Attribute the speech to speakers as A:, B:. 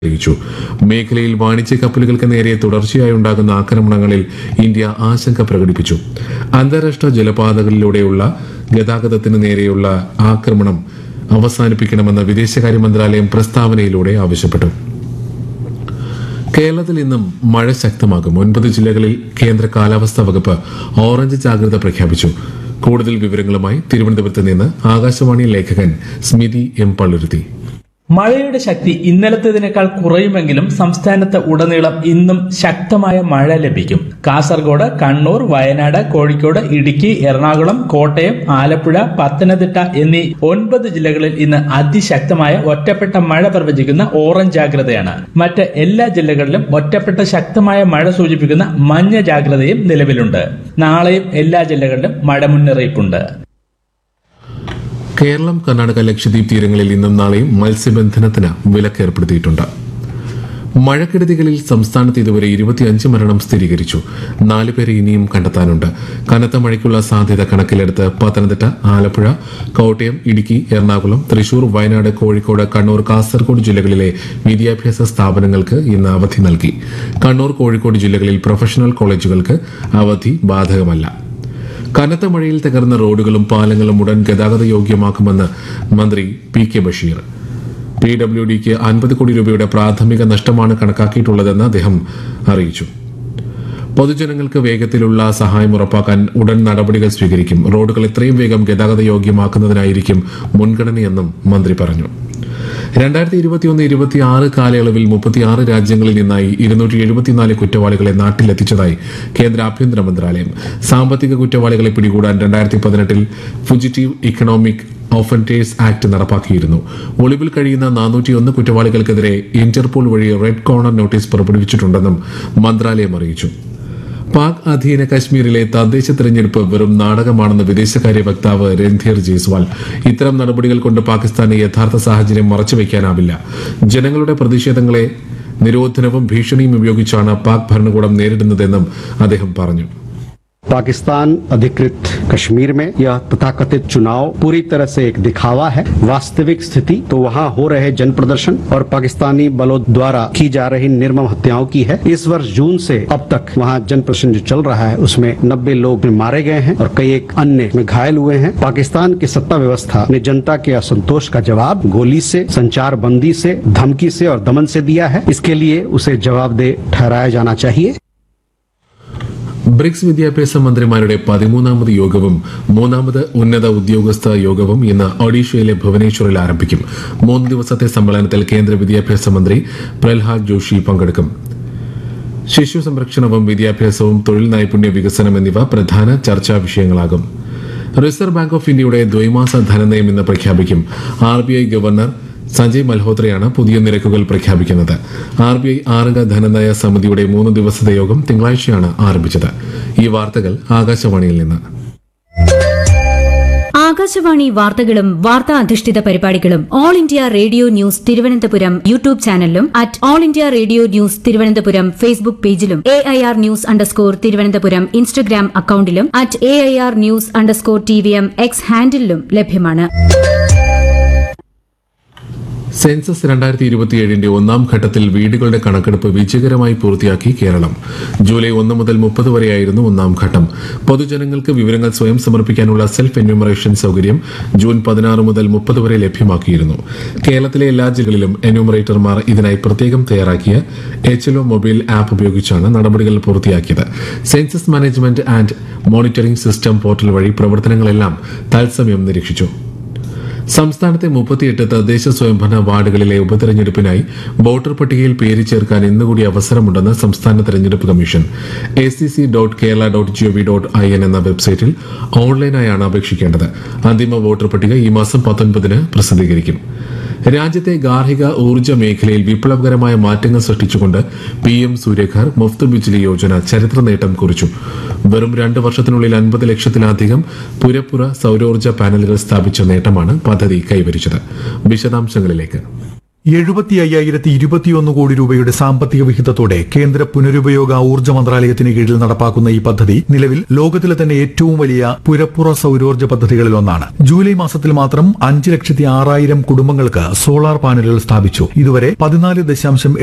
A: അറിയിച്ചു മേഖലയിൽ വാണിജ്യ കപ്പലുകൾക്ക് നേരെ തുടർച്ചയായി ഉണ്ടാകുന്ന ആക്രമണങ്ങളിൽ ഇന്ത്യ ആശങ്ക പ്രകടിപ്പിച്ചു അന്താരാഷ്ട്ര ജലപാതകളിലൂടെയുള്ള ഗതാഗതത്തിന് നേരെയുള്ള ആക്രമണം അവസാനിപ്പിക്കണമെന്ന് വിദേശകാര്യ മന്ത്രാലയം പ്രസ്താവനയിലൂടെ ആവശ്യപ്പെട്ടു കേരളത്തിൽ ഇന്നും മഴ ശക്തമാകും ഒൻപത് ജില്ലകളിൽ കേന്ദ്ര കാലാവസ്ഥാ വകുപ്പ് ഓറഞ്ച് ജാഗ്രത പ്രഖ്യാപിച്ചു കൂടുതൽ വിവരങ്ങളുമായി തിരുവനന്തപുരത്ത് നിന്ന് ആകാശവാണി ലേഖകൻ സ്മിതി എം പള്ളുരുത്തി
B: മഴയുടെ ശക്തി ഇന്നലത്തേതിനേക്കാൾ കുറയുമെങ്കിലും സംസ്ഥാനത്ത് ഉടനീളം ഇന്നും ശക്തമായ മഴ ലഭിക്കും കാസർഗോഡ് കണ്ണൂർ വയനാട് കോഴിക്കോട് ഇടുക്കി എറണാകുളം കോട്ടയം ആലപ്പുഴ പത്തനംതിട്ട എന്നീ ഒൻപത് ജില്ലകളിൽ ഇന്ന് അതിശക്തമായ ഒറ്റപ്പെട്ട മഴ പ്രവചിക്കുന്ന ഓറഞ്ച് ജാഗ്രതയാണ് മറ്റ് എല്ലാ ജില്ലകളിലും ഒറ്റപ്പെട്ട ശക്തമായ മഴ സൂചിപ്പിക്കുന്ന മഞ്ഞ ജാഗ്രതയും നിലവിലുണ്ട് നാളെയും എല്ലാ ജില്ലകളിലും മഴ മുന്നറിയിപ്പുണ്ട്
A: കേരളം കർണാടക ലക്ഷദ്വീപ് തീരങ്ങളിൽ ഇന്നും നാളെയും മത്സ്യബന്ധനത്തിന് വിലക്ക് ഏർപ്പെടുത്തിയിട്ടുണ്ട് മഴക്കെടുതികളിൽ സംസ്ഥാനത്ത് ഇതുവരെ ഇരുപത്തിയഞ്ച് മരണം സ്ഥിരീകരിച്ചു നാല് പേരെ ഇനിയും കണ്ടെത്താനുണ്ട് കനത്ത മഴയ്ക്കുള്ള സാധ്യത കണക്കിലെടുത്ത് പത്തനംതിട്ട ആലപ്പുഴ കോട്ടയം ഇടുക്കി എറണാകുളം തൃശൂർ വയനാട് കോഴിക്കോട് കണ്ണൂർ കാസർഗോഡ് ജില്ലകളിലെ വിദ്യാഭ്യാസ സ്ഥാപനങ്ങൾക്ക് ഇന്ന് അവധി നൽകി കണ്ണൂർ കോഴിക്കോട് ജില്ലകളിൽ പ്രൊഫഷണൽ കോളേജുകൾക്ക് അവധി ബാധകമല്ല കനത്ത മഴയിൽ തകർന്ന റോഡുകളും പാലങ്ങളും ഉടൻ ഗതാഗത യോഗ്യമാക്കുമെന്ന് മന്ത്രി P K Basheer P W ഡിക്ക് അൻപത് കോടി രൂപയുടെ പ്രാഥമിക നഷ്ടമാണ് കണക്കാക്കിയിട്ടുള്ളതെന്ന് അദ്ദേഹം അറിയിച്ചു പൊതുജനങ്ങൾക്ക് വേഗത്തിലുള്ള സഹായം ഉറപ്പാക്കാൻ ഉടൻ നടപടികൾ സ്വീകരിക്കും റോഡുകൾ എത്രയും വേഗം ഗതാഗത യോഗ്യമാക്കുന്നതിനായിരിക്കും മുൻഗണനയെന്നും മന്ത്രി പറഞ്ഞു രണ്ടായിരത്തി ഇരുപത്തിയൊന്ന് ഇരുപത്തിയാറ് കാലയളവിൽ മുപ്പത്തിയാറ് രാജ്യങ്ങളിൽ നിന്നായി ഇരുന്നൂറ്റി എഴുപത്തിനാല് കുറ്റവാളികളെ നാട്ടിലെത്തിച്ചതായി കേന്ദ്ര ആഭ്യന്തര മന്ത്രാലയം സാമ്പത്തിക കുറ്റവാളികളെ പിടികൂടാൻ രണ്ടായിരത്തി പതിനെട്ടിൽ ഫുജിറ്റീവ് ഇക്കണോമിക് ഓഫൻറ്റേഴ്സ് ആക്ട് നടപ്പാക്കിയിരുന്നു ഒളിവിൽ കഴിയുന്ന നാനൂറ്റിയൊന്ന് കുറ്റവാളികൾക്കെതിരെ ഇന്റർപോൾ വഴി റെഡ് കോർണർ നോട്ടീസ് പുറപ്പെടുവിച്ചിട്ടുണ്ടെന്നും മന്ത്രാലയം അറിയിച്ചു പാക് അധീന കശ്മീരിലെ തദ്ദേശ തെരഞ്ഞെടുപ്പ് വെറും നാടകമാണെന്ന് വിദേശകാര്യ വക്താവ് രൺധീർ ജയ്സ്വാൾ ഇത്തരം നടപടികൾ കൊണ്ട് പാകിസ്ഥാന് യഥാർത്ഥ സാഹചര്യം മറച്ചുവെക്കാനാവില്ല ജനങ്ങളുടെ പ്രതിഷേധങ്ങളെ നിരോധനവും ഭീഷണിയും ഉപയോഗിച്ചാണ് പാക് ഭരണകൂടം നേരിടുന്നതെന്നും അദ്ദേഹം പറഞ്ഞു
C: पाकिस्तान अधिकृत कश्मीर में यह तथाकथित चुनाव पूरी तरह से एक दिखावा है वास्तविक स्थिति तो वहां हो रहे जन प्रदर्शन और पाकिस्तानी बलों द्वारा की जा रही निर्मम हत्याओं की है इस वर्ष जून से अब तक वहां जन प्रदर्शन जो चल रहा है उसमें नब्बे लोग मारे गए हैं और कई एक अन्य में घायल हुए हैं पाकिस्तान की सत्ता व्यवस्था ने जनता के असंतोष का जवाब गोली से संचार बंदी से धमकी से और दमन से दिया है इसके लिए उसे जवाबदेह ठहराया जाना चाहिए
A: ബ്രിക്സ് വിദ്യാഭ്യാസ മന്ത്രിമാരുടെ പതിമൂന്നാമത് യോഗവും മൂന്നാമത് ഉന്നത ഉദ്യോഗസ്ഥ യോഗവും ഇന്ന് ഒഡീഷയിലെ ഭുവനേശ്വറിൽ ആരംഭിക്കും മൂന്ന് ദിവസത്തെ സമ്മേളനത്തിൽ കേന്ദ്ര വിദ്യാഭ്യാസ മന്ത്രി പ്രഹ്ലാദ് ജോഷി പങ്കെടുക്കും ശിശു സംരക്ഷണവും വിദ്യാഭ്യാസവും തൊഴിൽ നൈപുണ്യ വികസനം എന്നിവ പ്രധാന ചർച്ചാ വിഷയങ്ങളാകും റിസർവ് ബാങ്ക് ഓഫ് ഇന്ത്യയുടെ ദ്വൈമാസ ധനനയം ഇന്ന് പ്രഖ്യാപിക്കും R B I governor Sanjay മൽഹോത്രയാണ് പുതിയ നിരക്കുകൾ പ്രഖ്യാപിക്കുന്നത് ആർ ബി ഐ ആറംഗ ധനനയ സമിതിയുടെ മൂന്ന് ദിവസത്തെ യോഗം തിങ്കളാഴ്ചയാണ് ആരംഭിച്ചത് ഈ വാർത്തകൾ ആകാശവാണിയിൽ നിന്ന്
D: ആകാശവാണി വാർത്തകളും വാർത്താ അധിഷ്ഠിത പരിപാടികളും All India Radio news Thiruvananthapuram YouTube ചാനലിലും at All India Radio news Thiruvananthapuram Facebook പേജിലും A I R news underscore Thiruvananthapuram Instagram അക്കൌണ്ടിലും at A I R news underscore T V M X ഹാൻഡിലും ലഭ്യമാണ്
A: സെൻസസ് രണ്ടായിരത്തി ഇരുപത്തിയേഴിന്റെ ഒന്നാം ഘട്ടത്തിൽ വീടുകളുടെ കണക്കെടുപ്പ് വിജയകരമായി പൂർത്തിയാക്കി കേരളം ജൂലൈ ഒന്ന് മുതൽ മുപ്പത് വരെയായിരുന്നു ഒന്നാം ഘട്ടം പൊതുജനങ്ങൾക്ക് വിവരങ്ങൾ സ്വയം സമർപ്പിക്കാനുള്ള സെൽഫ് എന്യൂമറേഷൻ സൌകര്യം ജൂൺ പതിനാറ് മുതൽ മുപ്പത് വരെ ലഭ്യമാക്കിയിരുന്നു കേരളത്തിലെ എല്ലാ ജില്ലകളിലും എന്യൂമറേറ്റർമാർ ഇതിനായി പ്രത്യേകം തയ്യാറാക്കിയ എച്ച് മൊബൈൽ ആപ്പ് ഉപയോഗിച്ചാണ് നടപടികൾ പൂർത്തിയാക്കിയത് census management and monitoring system portal വഴി പ്രവർത്തനങ്ങളെല്ലാം തത്സമയം നിരീക്ഷിച്ചു സംസ്ഥാനത്തെ മുപ്പത്തിയെട്ട് തദ്ദേശ സ്വയംഭരണ വാർഡുകളിലെ ഉപതെരഞ്ഞെടുപ്പിനായി വോട്ടർ പട്ടികയിൽ പേര് ചേർക്കാൻ ഇന്നുകൂടി അവസരമുണ്ടെന്ന് സംസ്ഥാന തെരഞ്ഞെടുപ്പ് commission A C C dot Kerala dot GOV dot I N എന്ന വെബ്സൈറ്റിൽ ഓൺലൈനായാണ് അപേക്ഷിക്കേണ്ടത് അന്തിമ വോട്ടർ പട്ടിക ഈ മാസം പത്തൊൻപതിന് പ്രസിദ്ധീകരിക്കും രാജ്യത്തെ ഗാർഹിക ഊർജ്ജ മേഖലയിൽ വിപ്ലവകരമായ മാറ്റങ്ങൾ സൃഷ്ടിച്ചുകൊണ്ട് പി എം സൂര്യഘർ മുഫ്ത് ബിജ്ലി യോജന ചരിത്ര നേട്ടം കുറിച്ചു വെറും രണ്ട് വർഷത്തിനുള്ളിൽ അൻപത് ലക്ഷത്തിലധികം പുരപ്പുറ സൌരോർജ്ജ പാനലുകൾ സ്ഥാപിച്ച നേട്ടമാണ് പദ്ധതി കൈവരിച്ചത് വിശദാംശങ്ങളിലേക്ക്
E: എഴുപത്തി അയ്യായിരത്തി ഇരുപത്തിയൊന്ന് കോടി രൂപയുടെ സാമ്പത്തിക വിഹിതത്തോടെ കേന്ദ്ര പുനരുപയോഗ ഊർജ്ജ മന്ത്രാലയത്തിന് കീഴിൽ നടപ്പാക്കുന്ന ഈ പദ്ധതി നിലവിൽ ലോകത്തിലെ തന്നെ ഏറ്റവും വലിയ പുരപ്പുറ സൌരോർജ്ജ പദ്ധതികളിൽ ഒന്നാണ് ജൂലൈ മാസത്തിൽ മാത്രം അഞ്ച് ലക്ഷത്തി ആറായിരം കുടുംബങ്ങൾക്ക് സോളാർ പാനലുകൾ സ്ഥാപിച്ചു ഇതുവരെ പതിനാല് ദശാംശം